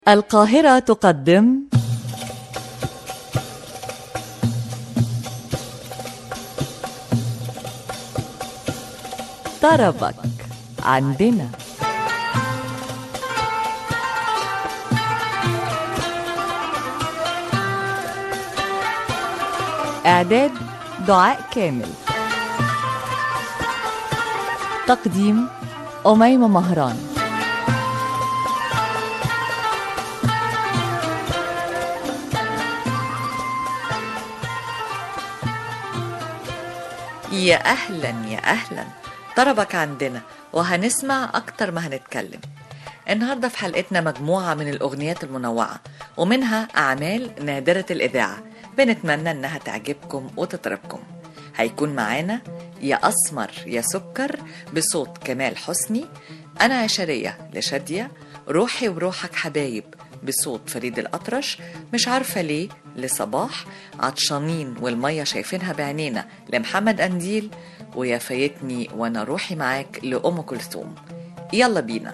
القاهرة تقدم طربك عندنا إعداد دعاء كامل تقديم أميمة مهران يا أهلا يا أهلا طربك عندنا وهنسمع أكتر ما هنتكلم النهاردة في حلقتنا مجموعة من الأغنيات المنوعة ومنها أعمال نادرة الإذاعة بنتمنى إنها تعجبكم وتطربكم هيكون معانا يا أسمر يا سكر بصوت كمال حسني أنا عشرية لشادية روحي وروحك حبايب بصوت فريد الأطرش مش عارفة ليه لصباح عطشانين والمية شايفينها بعينينا لمحمد أنديل ويا فايتني وأنا روحي معاك لأم كلثوم يلا بينا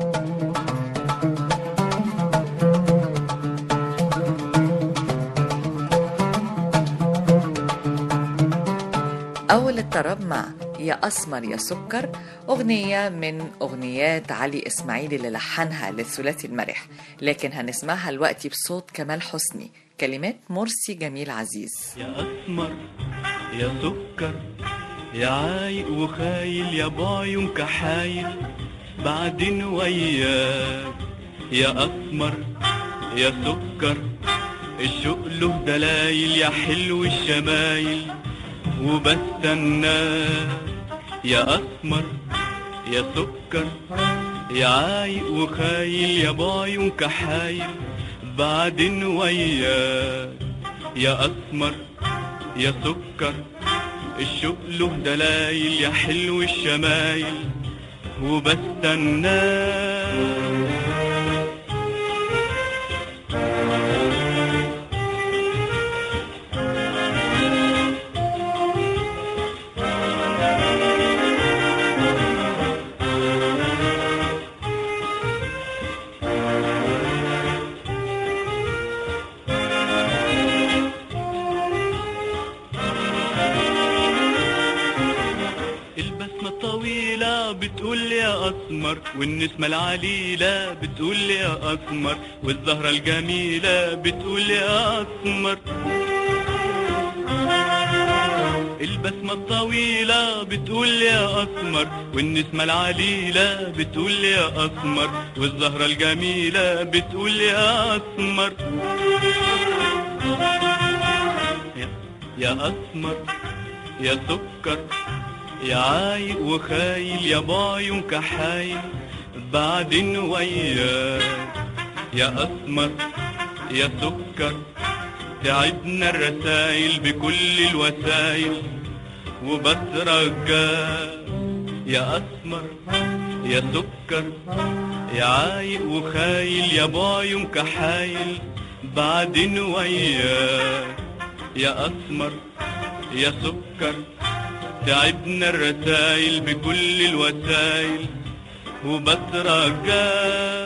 أول الطرب مع يا أسمر يا سكر أغنية من أغنيات علي إسماعيل اللي لحنها للثلاثي المرح لكن هنسمعها الوقت بصوت كمال حسني كلمات مرسي جميل عزيز يا أسمر يا سكر يا عايق وخايل يا بعيون كحايل بعدين وياك يا أسمر يا سكر الشوق له دلايل يا حلو الشمايل وبستناك يا أسمر يا سكر يا عايق وخايل يا بعيون كحايل بعدين وياك يا أسمر يا سكر الشوق له دلايل يا حلو الشمايل وبستناك البسمة الطويلة بتقول يا أسمر والنسمة العليلة بتقول يا أسمر والزهرة الجميلة بتقول يا أسمر البسمة الطويلة بتقول يا أسمر والنسمة العليلة بتقول يا أسمر والزهرة الجميلة بتقول يا أسمر يا, يا أسمر يا سكر يا عايق وخايل يا بعيون كحايل بعدين وياك يا أسمر يا سكر تعبنا الرسايل بكل الوسايل وبترجاك يا أسمر يا سكر يا عايق وخايل يا بعيون كحايل بعدين وياك يا أسمر يا سكر تعبنا الرسايل بكل الوسايل وبترجاك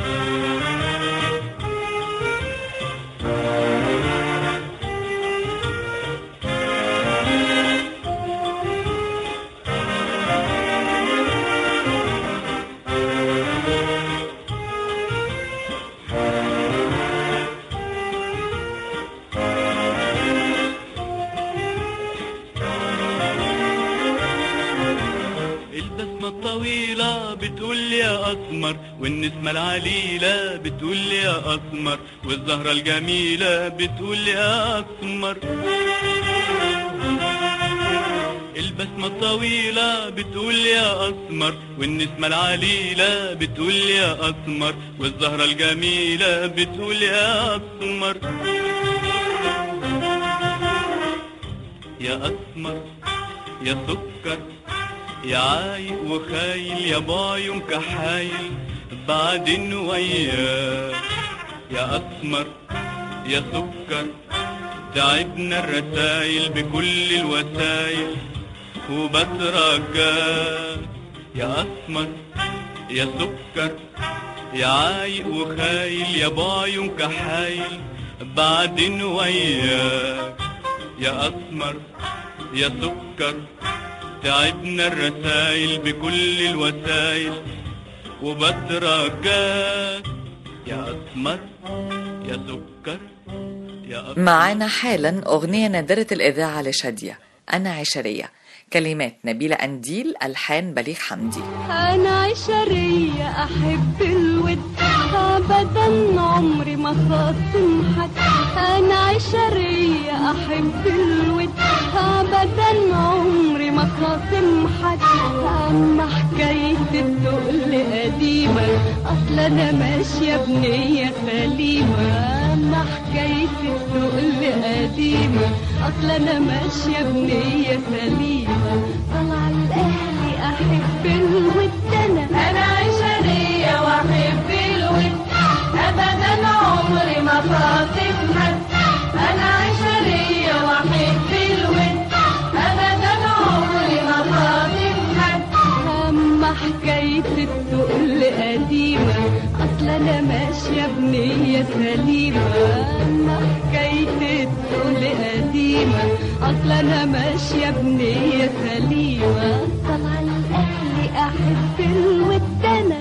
البسمة الطويلة بتقول يا أسمر والنسمة العليلة بتقول يا أسمر والزهرة الجميلة بتقول يا أسمر البسمة الطويلة بتقول يا أسمر والنسمة العليلة بتقول يا أسمر والزهرة الجميلة بتقول يا أسمر يا أسمر يا سكر يا عايق وخايل يا بعيون كحايل بعدين وياك يا أسمر يا سكر تعبنا الرسايل بكل الوسايل وبترجاك يا أسمر يا سكر يا عايق وخايل يا بعيون كحايل بعدين وياك يا أسمر يا سكر تعبنا الرسايل بكل الوسايل وبترجاك يا أسمر يا سكر يا أسمر معانا حالا أغنية نادرة الإذاعة لشادية أنا عشرية كلمات نبيلة أنديل ألحان بليغ حمدي أنا عشرية أحب الود أبدا عمري ما خاصم حد أنا عشرية أحب الود أبدا عمري ما خاصم حد أما حكاية التقل قديمة أصل أنا ماشية بنية سليمة أما حكاية التقل قديمة أصل أنا ماشية بنية سليمة طلع الأهلي أحب الود أنا أنا عشرية وأحب الود أبدا عمري ما خاطب حد أنا عشرية وأحب الود أبدا عمري ما خاطب حد أما حكاية التقل قديمة أصل أنا ماشية بنية سليمة أما حكاية التقل قديمة أصل أنا ماشية بنية سليمة طلع الأهلي أحب الود أنا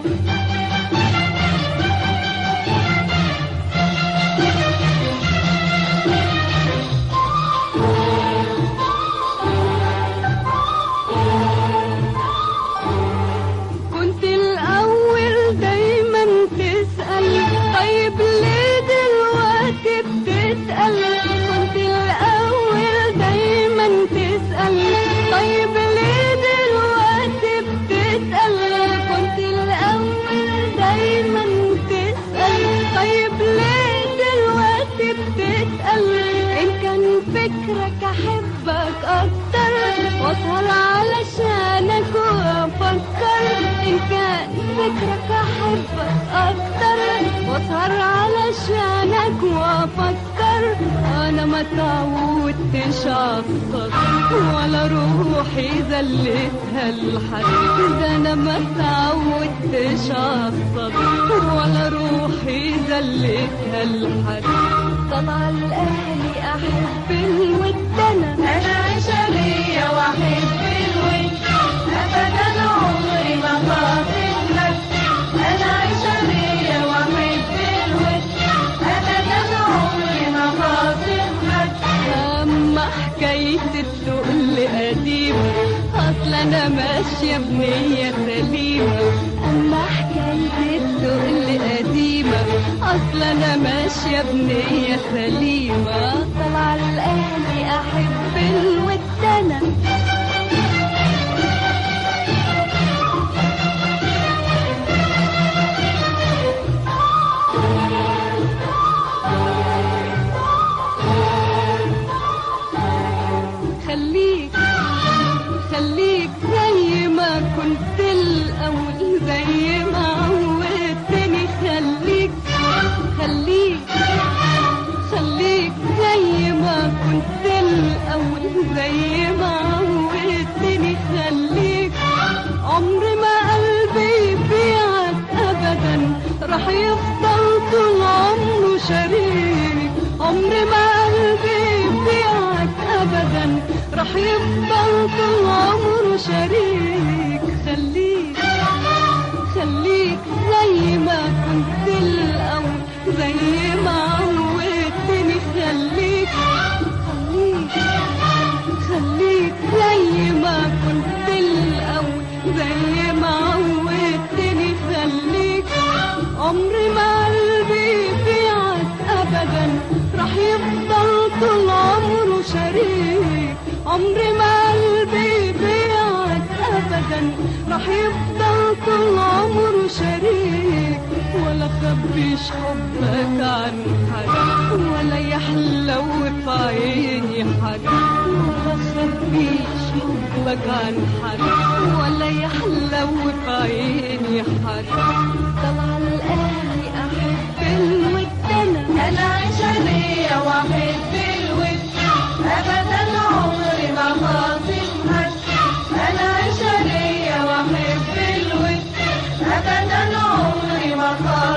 كنت الأول دايما تسأل طيب ليه دلوقتي بتسأل كنت الأول دايما تسأل طيب ليه دلوقتي بتسأل كنت الأول دايما تسأل طيب ليه دلوقتي بتسأل إن كان فكرك أحبك أكتر وأسهر علشانك وأفكر إن كان فكرك أحبك أكتر وأسهر علشانك وأفكر أنا ما تعودتش أقصد ولا روحي زلتها لحد ده أنا ما تعودتش أقصد ولا روحي زلتها لحد طلع الأهلي أحب الود أنا أنا عشرية وأحب الود أبدا عمري ما خاطب حد أنا عشرية وأحب الود أبدا عمري ما خاطب حد أما حكاية التقل قديمة أصل أنا ماشية بنية سليمة أما حكاية التقل قديمة أصل أنا ماشية بنية سليمة طلع الأهلي أحب الود أنا خليك خليك زي ما كنت الأول زي ما عودتني خليك خليك خليك زي ما كنت الأول زي ما عودتني خليك عمر ما قلبي يبيعك أبدا راح يفضل طول عمره شريك عمر ما قلبي يبيعك أبدا راح يفضل طول عمره شريك خليك خليك زي ما كنت الأول زي ما عودتني خليك خليك خليك زي ما كنت الأول زي ما عودتني خليك عمري ما قلبي يبيعك أبدا راح يفضل طول عمره شريك عمري ما قلبي يبيعك أبدا راح يفضل طول عمره شريك ولا خبيش حبك عن حاجة ولا يحلو في عيني حاجة ولا خبيش حبك عن حاجة ولا يحلو في عيني حاجة طلع الأهلي أحب الود أنا أنا عشانية وأحب الود أبدا عمري ما خاصم حد أنا عشانية وأحب الود أبدا عمري ما خاصم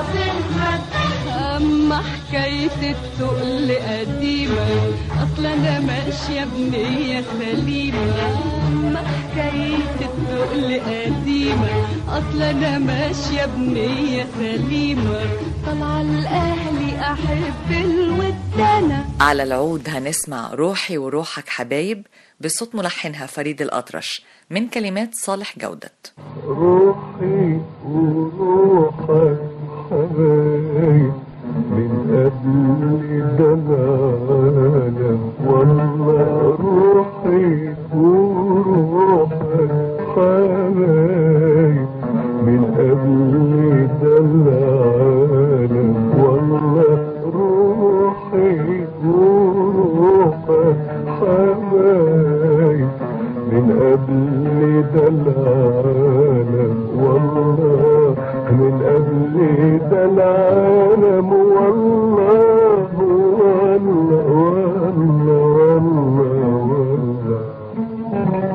حكاية التقل قديمة أصل أنا ماشية بنية سليمة ما حكاية التقل قديمة أصل أنا ماشية بنية سليمة طالعة لأهلي أحب الودانة على العود هنسمع روحي وروحك حبايب بصوت ملحنها فريد الأطرش من كلمات صالح جودت روحي وروحك حبايب من قبل ده العالم والله روحي وروحك حبايب من قبل ده العالم والله روحي وروحك حبايب من قبل ده العالم والله من قبل ده العالم والله والله والله والله والله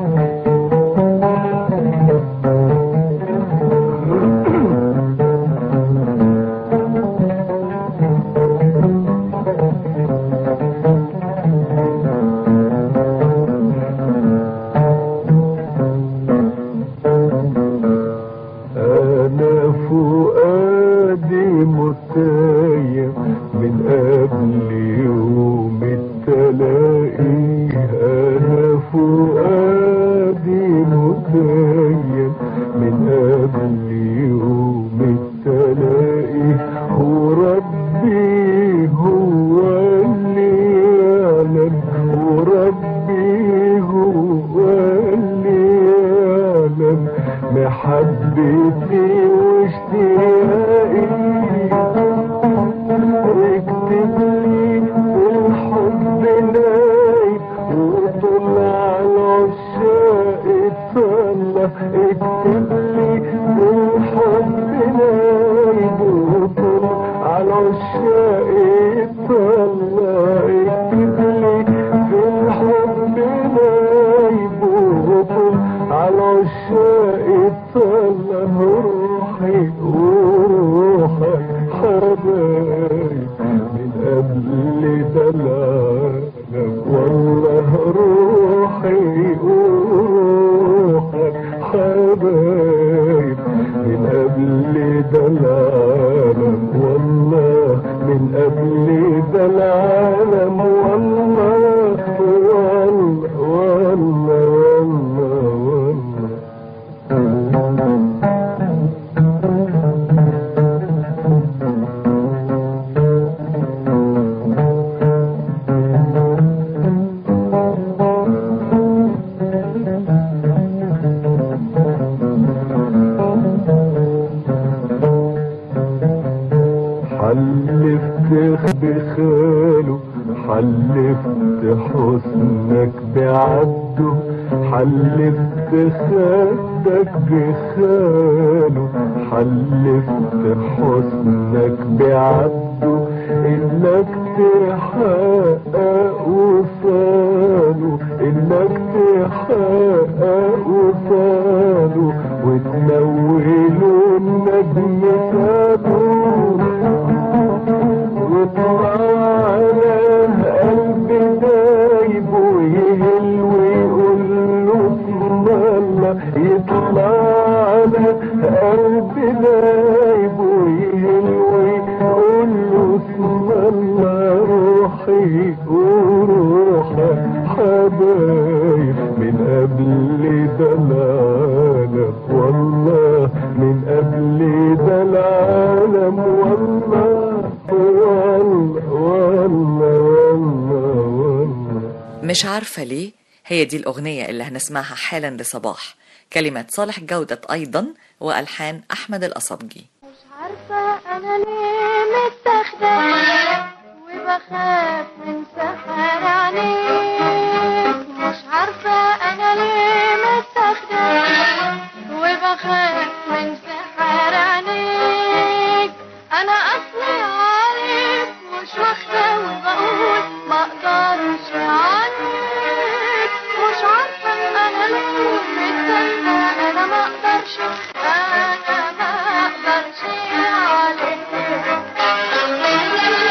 أنا فؤادي متايم من قبل يوم التلاقي أنا فؤادي متايم من قبل يوم التلاقي وربي هو اللي يعلم وربي هو اللي يعلم محبتي واشتياقي اكتب لي الحب نايم وطل على العشاق اتسلى اكتب لي الحب نايم وطل على العشاق اتسلى اكتب لي في الحب نايم وطل على العشاق اتسلى روحي وروحك حبايب من قبل ده العالم والله روحي وروحك حبايب من قبل ده العالم والله من قبل ده العالم والله والله والله والله والله حلفت بخاله حلفت حسنك بعبده حلفت خدك بخاله حلفت حسنك بعبده انك تحقق وصاله انك تحقق وصاله وتنوله النجم سابه وطلع على قلب دايب ويهل ويقول له اسم الله يطلع على قلب دايب ويهل ويقول له اسم الله روحي وروحك حبايب من قبل ده العالم والله من قبل ده العالم والله والله والله والله والله مش عارفة ليه هي دي الأغنية اللي هنسمعها حالا لصباح كلمات صالح جودة أيضا وألحان أحمد الأصبجي مش عارفة أنا ليه متاخدة وبخاف من سحر عينيك مش عارفة أنا ليه متاخدة وبخاف من سحر عينيك أنا أصلي عليك مش واخدة وبقول ما أقدرش عنك مش عارفة أنا ليه متاخدة أنا ما أقدرش أنا ما أقدرش عليك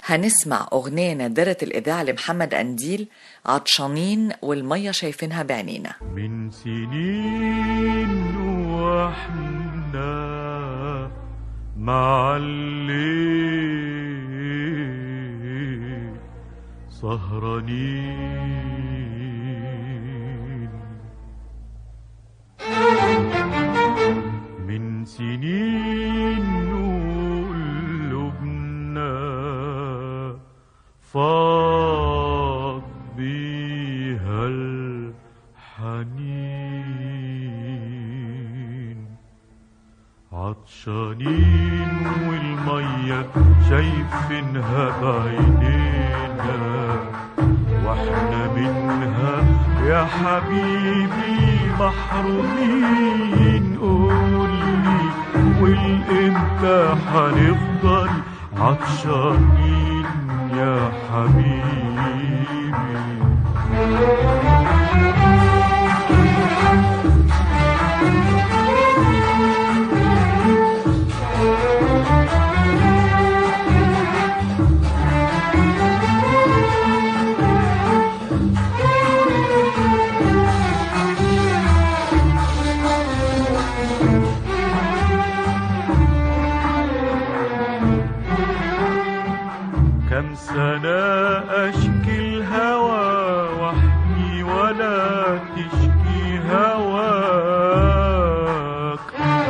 هنسمع أغنية نادرة الإذاعة لمحمد أنديل عطشانين والمية شايفينها بعينينا من سنين واحنا مع الليل سهرانين من سنين قلوبنا فاض بيها الحنين عطشانين والمية شايفينها بعينينا واحنا منها يا حبيبي محرومين قولي والامتى هنفضل عطشانين يا حبيبي كم سنة أشكي الهوى وحدي ولا تشكي هواك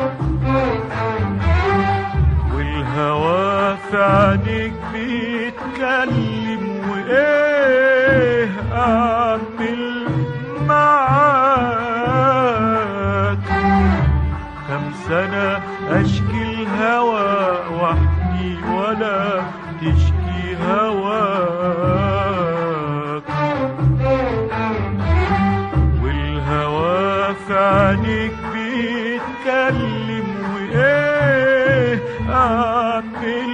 والهوى في عينيك بيتكلم وإيه أعمل معاك كم سنة أشكي الهوى وحدي ولا تشكي هواك والهوى في عينيك بيتكلم وإيه أعمل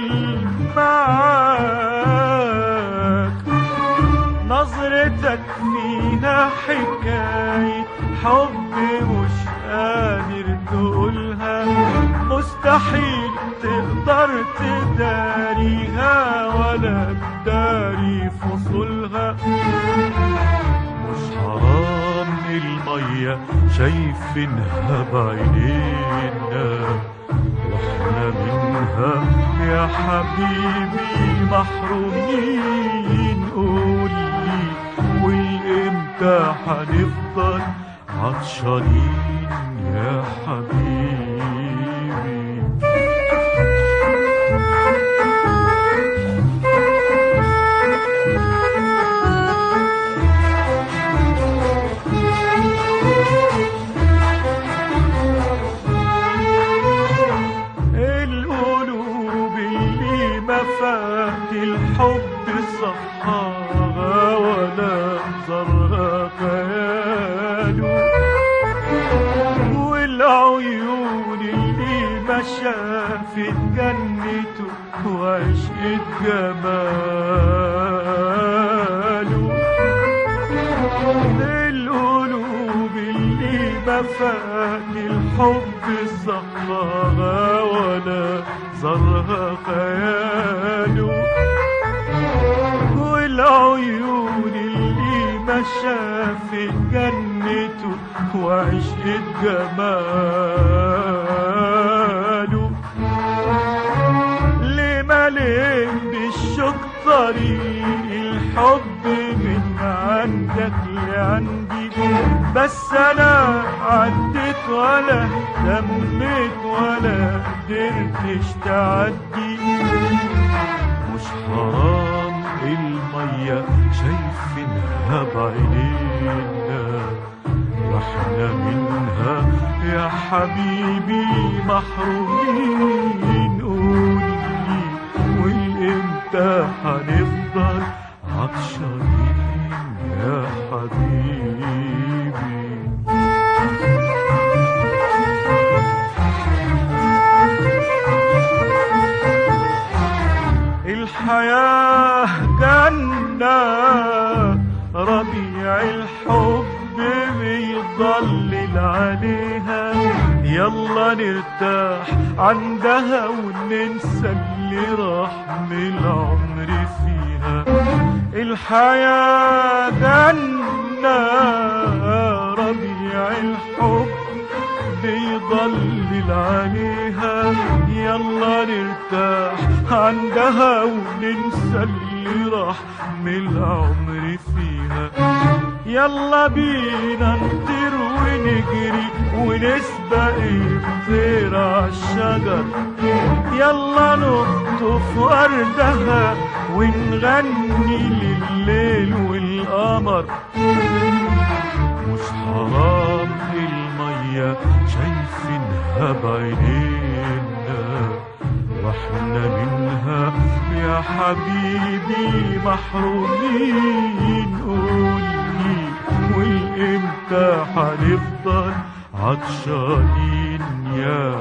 معاك نظرتك فيها حكاية حب مش قادر تقولها مستحيل تقدر تداريها ولا تداري فصولها مش حرام المية شايفينها بعينينا واحنا منها يا حبيبي محرومين قولي والامتى هنفضل عطشانين يا حبيبي القلوب اللي ما فات الحب صحاها ولا زرها خياله والعيون اللي ما شافت جنته وعشقت جماله القلوب اللي ما فات الحب صحاها ولا زرها خياله والعيون اللي ما شافت جنته وعشقت جماله ليه مليت بالشوق طريق الحب من عندك لعندي بس انا عديت ولا اهتميت ولا قدرتش تعدي مش حرام المية شايفينها بعينينا واحنا منها يا حبيبي محرومين قولي والامتى هنفضل عطشانين يا حبيبي الحياة جنة ربيع الحب بيضلل عليها يا يلا نرتاح عندها وننسى اللي راح من العمر فيها الحياة جنة ربيع الحب بيضلل عليها يلا نرتاح عندها وننسى اللي راح من العمر فيها يلا بينا نطير ونجري ونسبق الطير عالشجر يلا نقطف وردها ونغني لليل والقمر مش حرام المية شايفينها بعينينا واحنا منها يا حبيبي محرومين قولي والامتى هنفضل عطشانين يا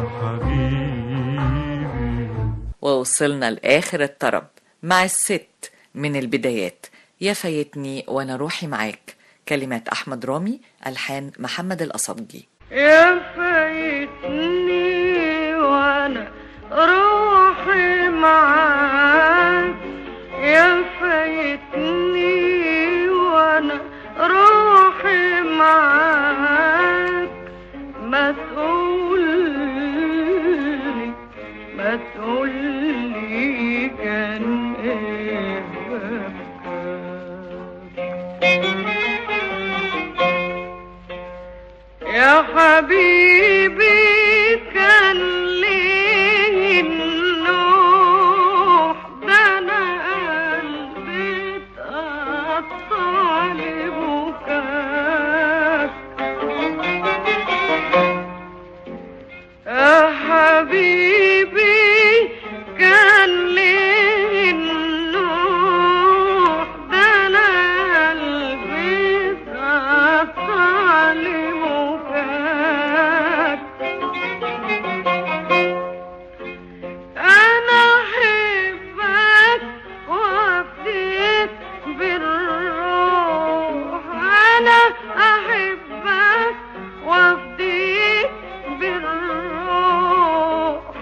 حبيبي ووصلنا لآخر الطرب مع الست من البدايات يا فايتني وانا روحي معاك كلمات احمد رامي الحان محمد القصبجي يا فايتني وانا روحي معاك يا فايتني وانا روحي معاك ما تقولي ما تقولي كان ايه يا حبيبي كان ليه النوح ده انا قلبي اتقطع لبكاك يا حبيبي كان ليه النوح ده انا قلبي اتقطع لبكاك انا احبك وافديك بالروح انا احبك وافديك بالروح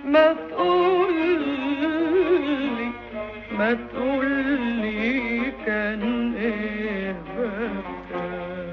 ما تقولي ما تقولي كان ايه بكى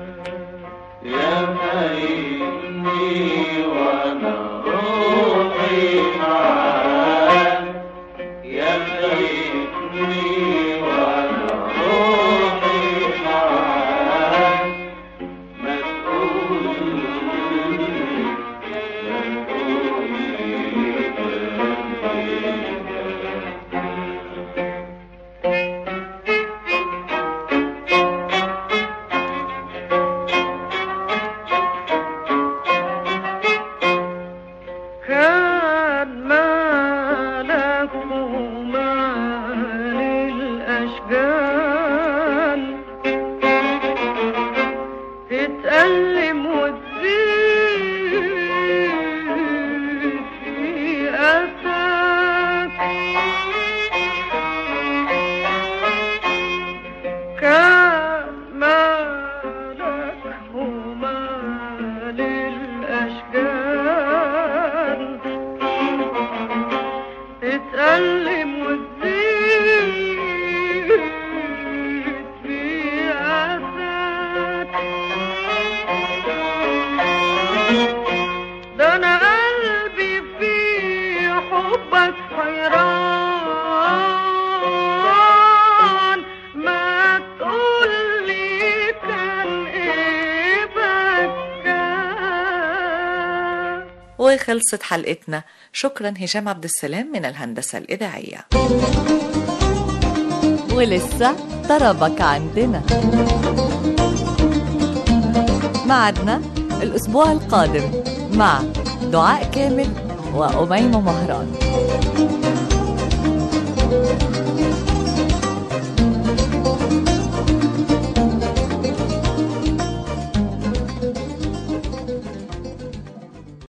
كان مالك ومال الأشجان تتألم وتزيد في أساك كان مالك ومال الأشجان تتألم وتزيد في أساك ده أنا قلبي في حبك حيران ما تقولي كان إيه بكى وخلصت حلقتنا شكرا هشام عبد السلام من الهندسة الإذاعية ولسه طربك عندنا معدنا الأسبوع القادم مع دعاء كامل وأميمة مهران